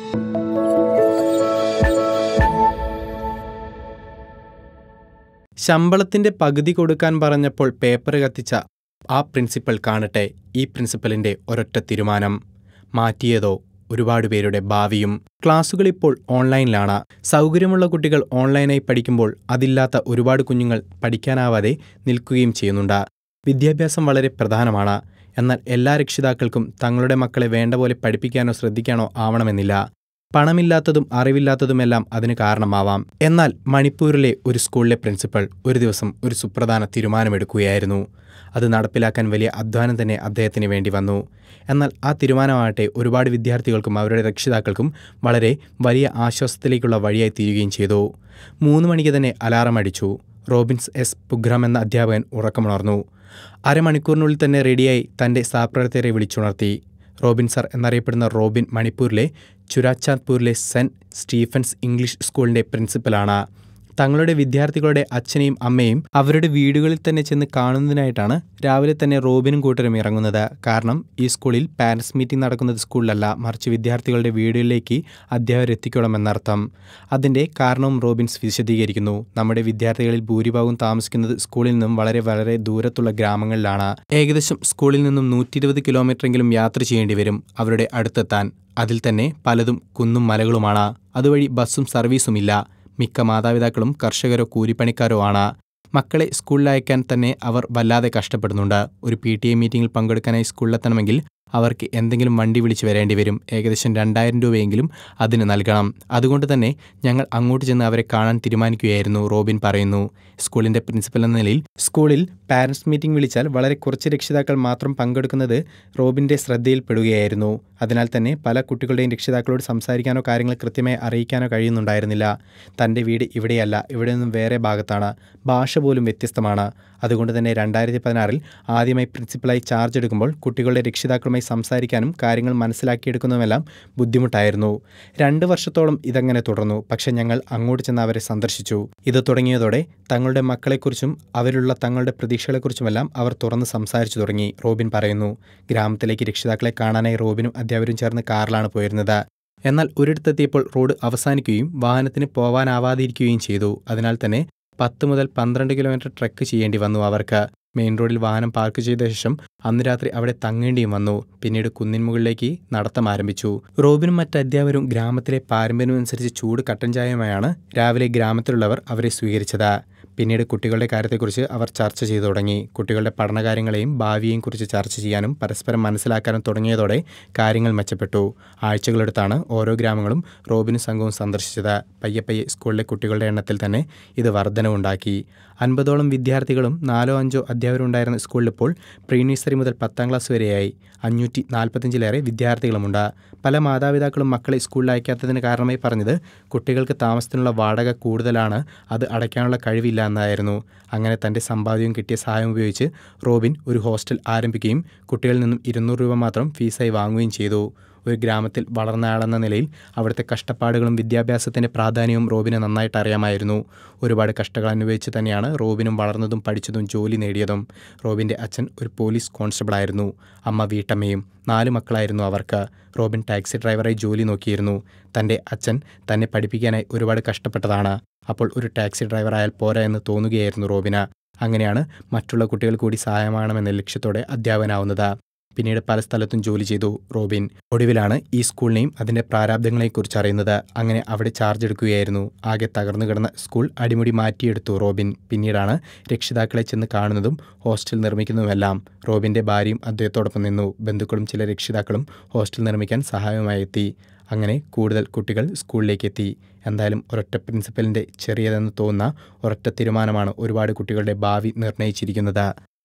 ശമ്പളത്തിന്റെ പകുതി കൊടുക്കാൻ പറഞ്ഞപ്പോൾ പേപ്പർ കത്തിച്ച ആ പ്രിൻസിപ്പൽ കാണട്ടെ ഈ പ്രിൻസിപ്പലിന്റെ ഒരൊറ്റ തീരുമാനം മാറ്റിയതോ ഒരുപാട് പേരുടെ ഭാവിയും ക്ലാസുകൾ ഇപ്പോൾ ഓൺലൈനിലാണ് സൗകര്യമുള്ള കുട്ടികൾ ഓൺലൈനായി പഠിക്കുമ്പോൾ അതില്ലാത്ത ഒരുപാട് കുഞ്ഞുങ്ങൾ പഠിക്കാനാവാതെ നിൽക്കുകയും ചെയ്യുന്നുണ്ട് വിദ്യാഭ്യാസം വളരെ പ്രധാനമാണ് എന്നാൽ എല്ലാ രക്ഷിതാക്കൾക്കും തങ്ങളുടെ മക്കളെ വേണ്ട പോലെ പഠിപ്പിക്കാനോ ശ്രദ്ധിക്കാനോ ആവണമെന്നില്ല പണമില്ലാത്തതും അറിവില്ലാത്തതുമെല്ലാം അതിന് കാരണമാവാം എന്നാൽ മണിപ്പൂരിലെ ഒരു സ്കൂളിലെ പ്രിൻസിപ്പൽ ഒരു ദിവസം ഒരു സുപ്രധാന തീരുമാനമെടുക്കുകയായിരുന്നു അത് നടപ്പിലാക്കാൻ വലിയ അധ്വാനം തന്നെ അദ്ദേഹത്തിന് വേണ്ടി വന്നു എന്നാൽ ആ തീരുമാനമാകട്ടെ ഒരുപാട് വിദ്യാർത്ഥികൾക്കും അവരുടെ രക്ഷിതാക്കൾക്കും വളരെ വലിയ ആശ്വാസത്തിലേക്കുള്ള വഴിയായി തീരുകയും ചെയ്തു മൂന്ന് മണിക്ക് തന്നെ അലാറം അടിച്ചു റോബിൻസ് എസ് പുഗ്രാം എന്ന അധ്യാപകൻ ഉറക്കമുണർന്നു അരമണിക്കൂറിനുള്ളിൽ തന്നെ റെഡിയായി തന്റെ സഹപ്രവർത്തകരെ വിളിച്ചുണർത്തി റോബിൻ സർ എന്നറിയപ്പെടുന്ന റോബിൻ മണിപ്പൂരിലെ ചുരാചാന്ദ്പൂരിലെ സെന്റ് സ്റ്റീഫൻസ് ഇംഗ്ലീഷ് സ്കൂളിന്റെ പ്രിൻസിപ്പലാണ് തങ്ങളുടെ വിദ്യാർത്ഥികളുടെ അച്ഛനെയും അമ്മയും അവരുടെ വീടുകളിൽ തന്നെ ചെന്ന് കാണുന്നതിനായിട്ടാണ് രാവിലെ തന്നെ റോബിനും കൂട്ടരും ഇറങ്ങുന്നത് കാരണം ഈ സ്കൂളിൽ പാരൻസ് മീറ്റിംഗ് നടക്കുന്നത് സ്കൂളിലല്ല മറിച്ച് വിദ്യാർത്ഥികളുടെ വീടുകളിലേക്ക് അധ്യാപകർ എത്തിക്കണമെന്നർത്ഥം അതിന്റെ കാരണവും റോബിൻസ് വിശദീകരിക്കുന്നു നമ്മുടെ വിദ്യാർത്ഥികളിൽ ഭൂരിഭാഗവും താമസിക്കുന്നത് സ്കൂളിൽ നിന്നും വളരെ വളരെ ദൂരത്തുള്ള ഗ്രാമങ്ങളിലാണ് ഏകദേശം സ്കൂളിൽ നിന്നും നൂറ്റി ഇരുപത് കിലോമീറ്ററെങ്കിലും യാത്ര ചെയ്യേണ്ടി വരും അവരുടെ അടുത്തെത്താൻ അതിൽ തന്നെ പലതും കുന്നും മലകളുമാണ് അതുവഴി ബസ്സും സർവീസുമില്ല മിക്ക മാതാപിതാക്കളും കർഷകരോ കൂലിപ്പണിക്കാരോ ആണ് മക്കളെ സ്കൂളിൽ അയക്കാൻ തന്നെ അവർ വല്ലാതെ കഷ്ടപ്പെടുന്നുണ്ട് ഒരു പി ടി എ മീറ്റിംഗിൽ പങ്കെടുക്കാനായി സ്കൂളിലെത്തണമെങ്കിൽ അവർക്ക് എന്തെങ്കിലും വണ്ടി വിളിച്ച് വരേണ്ടി വരും ഏകദേശം രണ്ടായിരം രൂപയെങ്കിലും അതിന് നൽകണം അതുകൊണ്ട് തന്നെ ഞങ്ങൾ അങ്ങോട്ട് ചെന്ന് അവരെ കാണാൻ തീരുമാനിക്കുകയായിരുന്നു റോബിൻ പറയുന്നു സ്കൂളിന്റെ പ്രിൻസിപ്പൽ എന്ന നിലയിൽ സ്കൂളിൽ പാരൻസ് മീറ്റിംഗ് വിളിച്ചാൽ വളരെ കുറച്ച് രക്ഷിതാക്കൾ മാത്രം പങ്കെടുക്കുന്നത് റോബിന്റെ ശ്രദ്ധയിൽപ്പെടുകയായിരുന്നു അതിനാൽ തന്നെ പല കുട്ടികളുടെയും രക്ഷിതാക്കളോട് സംസാരിക്കാനോ കാര്യങ്ങൾ കൃത്യമായി അറിയിക്കാനോ കഴിയുന്നുണ്ടായിരുന്നില്ല തൻ്റെ വീട് ഇവിടെയല്ല ഇവിടെ നിന്നും വേറെ ഭാഗത്താണ് ഭാഷ പോലും വ്യത്യസ്തമാണ് അതുകൊണ്ട് തന്നെ രണ്ടായിരത്തി പതിനാറിൽ ആദ്യമായി പ്രിൻസിപ്പലായി ചാർജ് എടുക്കുമ്പോൾ കുട്ടികളുടെ രക്ഷിതാക്കളുമായി സംസാരിക്കാനും കാര്യങ്ങൾ മനസ്സിലാക്കിയെടുക്കുന്നതുമെല്ലാം ബുദ്ധിമുട്ടായിരുന്നു രണ്ട് വർഷത്തോളം ഇതങ്ങനെ തുടർന്നു പക്ഷെ ഞങ്ങൾ അങ്ങോട്ട് ചെന്ന് അവരെ സന്ദർശിച്ചു ഇത് തുടങ്ങിയതോടെ തങ്ങളുടെ മക്കളെക്കുറിച്ചും അവരിലുള്ള തങ്ങളുടെ പ്രതീക്ഷകളെക്കുറിച്ചുമെല്ലാം അവർ തുറന്ന് സംസാരിച്ചു തുടങ്ങി റോബിൻ പറയുന്നു ഗ്രാമത്തിലേക്ക് രക്ഷിതാക്കളെ കാണാനായി റോബിനും അധ്യാപകരും ചേർന്ന് കാറിലാണ് പോയിരുന്നത് എന്നാൽ ഒരിടത്തെത്തിയപ്പോൾ റോഡ് അവസാനിക്കുകയും വാഹനത്തിന് പോവാനാവാതിരിക്കുകയും ചെയ്തു അതിനാൽ തന്നെ പത്ത് മുതൽ പന്ത്രണ്ട് കിലോമീറ്റർ ട്രെക്ക് ചെയ്യേണ്ടി വന്നു അവർക്ക് മെയിൻ റോഡിൽ വാഹനം പാർക്ക് ചെയ്ത ശേഷം അന്ന് രാത്രി അവിടെ തങ്ങേണ്ടിയും വന്നു പിന്നീട് കുന്നിൻ മുകളിലേക്ക് നടത്തം ആരംഭിച്ചു റോബിനും മറ്റ് അധ്യാപകരും ഗ്രാമത്തിലെ പാരമ്പര്യമനുസരിച്ച് ചൂട് കട്ടൻ ചായയുമായാണ് രാവിലെ ഗ്രാമത്തിലുള്ളവർ അവരെ സ്വീകരിച്ചത് പിന്നീട് കുട്ടികളുടെ കാര്യത്തെക്കുറിച്ച് അവർ ചർച്ച ചെയ്തു തുടങ്ങി കുട്ടികളുടെ പഠനകാര്യങ്ങളെയും ഭാവിയെയും കുറിച്ച് ചർച്ച ചെയ്യാനും പരസ്പരം മനസ്സിലാക്കാനും തുടങ്ങിയതോടെ കാര്യങ്ങൾ മെച്ചപ്പെട്ടു ആഴ്ചകളെടുത്താണ് ഓരോ ഗ്രാമങ്ങളും റോബിനും സംഘവും സന്ദർശിച്ചത് പയ്യെ പയ്യെ സ്കൂളിലെ കുട്ടികളുടെ എണ്ണത്തിൽ തന്നെ ഇത് വർധനവുണ്ടാക്കി അൻപതോളം വിദ്യാർത്ഥികളും നാലോ അഞ്ചോ അധ്യാപകരുണ്ടായിരുന്ന സ്കൂളിലിപ്പോൾ പ്രീ നഴ്സറി മുതൽ പത്താം ക്ലാസ് വരെയായി അഞ്ഞൂറ്റി നാൽപ്പത്തഞ്ചിലേറെ വിദ്യാർത്ഥികളുമുണ്ട് പല മാതാപിതാക്കളും മക്കളെ സ്കൂളിൽ അയക്കാത്തതിന് കാരണമായി പറഞ്ഞത് കുട്ടികൾക്ക് താമസത്തിനുള്ള വാടക കൂടുതലാണ് അത് അടയ്ക്കാനുള്ള കഴിവില്ല എന്നായിരുന്നു അങ്ങനെ തൻ്റെ സമ്പാദ്യവും കിട്ടിയ സഹായം ഉപയോഗിച്ച് റോബിൻ ഒരു ഹോസ്റ്റൽ ആരംഭിക്കുകയും കുട്ടികളിൽ നിന്നും ഇരുന്നൂറ് രൂപ മാത്രം ഫീസായി വാങ്ങുകയും ചെയ്തു ഒരു ഗ്രാമത്തിൽ വളർന്ന ആളെന്ന നിലയിൽ അവിടുത്തെ കഷ്ടപ്പാടുകളും വിദ്യാഭ്യാസത്തിൻ്റെ പ്രാധാന്യവും റോബിന് നന്നായിട്ട് അറിയാമായിരുന്നു ഒരുപാട് കഷ്ടങ്ങൾ അനുഭവിച്ച് തന്നെയാണ് റോബിനും വളർന്നതും പഠിച്ചതും ജോലി നേടിയതും റോബിൻ്റെ അച്ഛൻ ഒരു പോലീസ് കോൺസ്റ്റബിളായിരുന്നു അമ്മ വീട്ടമ്മയും നാല് മക്കളായിരുന്നു അവർക്ക് റോബിൻ ടാക്സി ഡ്രൈവറായി ജോലി നോക്കിയിരുന്നു തൻ്റെ അച്ഛൻ തന്നെ പഠിപ്പിക്കാനായി ഒരുപാട് കഷ്ടപ്പെട്ടതാണ് അപ്പോൾ ഒരു ടാക്സി ഡ്രൈവറായാൽ പോരാ എന്ന് തോന്നുകയായിരുന്നു റോബിന് അങ്ങനെയാണ് മറ്റുള്ള കുട്ടികൾ കൂടി സഹായമാണെന്ന ലക്ഷ്യത്തോടെ അധ്യാപകനാവുന്നത് പിന്നീട് പല സ്ഥലത്തും ജോലി ചെയ്തു റോബിൻ ഒടുവിലാണ് ഈ സ്കൂളിനെയും അതിന്റെ പ്രാരാബ്ദങ്ങളെക്കുറിച്ച് അറിയുന്നത് അങ്ങനെ അവിടെ ചാർജ് എടുക്കുകയായിരുന്നു ആകെ തകർന്നു കിടന്ന സ്കൂൾ അടിമുടി മാറ്റിയെടുത്തു റോബിൻ പിന്നീടാണ് രക്ഷിതാക്കളെ ചെന്ന് കാണുന്നതും ഹോസ്റ്റൽ നിർമ്മിക്കുന്നതുമെല്ലാം റോബിന്റെ ഭാര്യയും അദ്ദേഹത്തോടൊപ്പം നിന്നു ബന്ധുക്കളും ചില രക്ഷിതാക്കളും ഹോസ്റ്റൽ നിർമ്മിക്കാൻ സഹായമായി എത്തി അങ്ങനെ കൂടുതൽ കുട്ടികൾ സ്കൂളിലേക്ക് എത്തി എന്തായാലും ഒരൊറ്റ പ്രിൻസിപ്പലിന്റെ ചെറിയതെന്ന് തോന്നുന്ന ഒരൊറ്റ തീരുമാനമാണ് ഒരുപാട് കുട്ടികളുടെ ഭാവി നിർണ്ണയിച്ചിരിക്കുന്നത്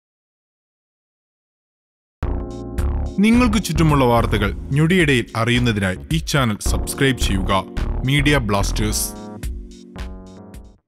നിങ്ങൾക്ക് ചുറ്റുമുള്ള വാർത്തകൾ ഞൊടിയിടയിൽ അറിയുന്നതിനായി ഈ ചാനൽ സബ്സ്ക്രൈബ് ചെയ്യുക മീഡിയ ബ്ലാസ്റ്റേഴ്സ്